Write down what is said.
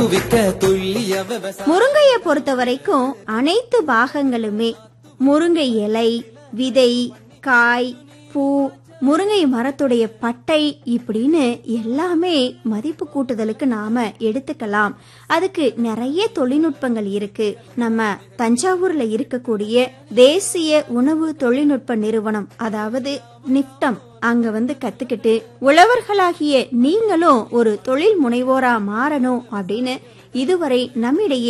விக்க துல்லிய விவசாய முருங்கையை பொறுத்த வரைக்கும் அனைத்து பாகங்களுமே முருங்கை இலை விதை காய் பூ முருங்கை மரத்துடைய பட்டை இப்படின்னு எல்லாமே மதிப்பு கூட்டுதலுக்கு நாம எடுத்துக்கலாம் அதுக்கு நிறைய தொழில்நுட்பங்கள் இருக்கு நம்ம தஞ்சாவூர்ல இருக்கக்கூடிய தேசிய உணவு தொழில்நுட்ப நிறுவனம் அதாவது நிப்டம் அங்க வந்து கத்துக்கிட்டு உழவர்களாகிய நீங்களும் ஒரு தொழில் முனைவோரா மாறணும் அப்படின்னு இதுவரை நம்மிடையே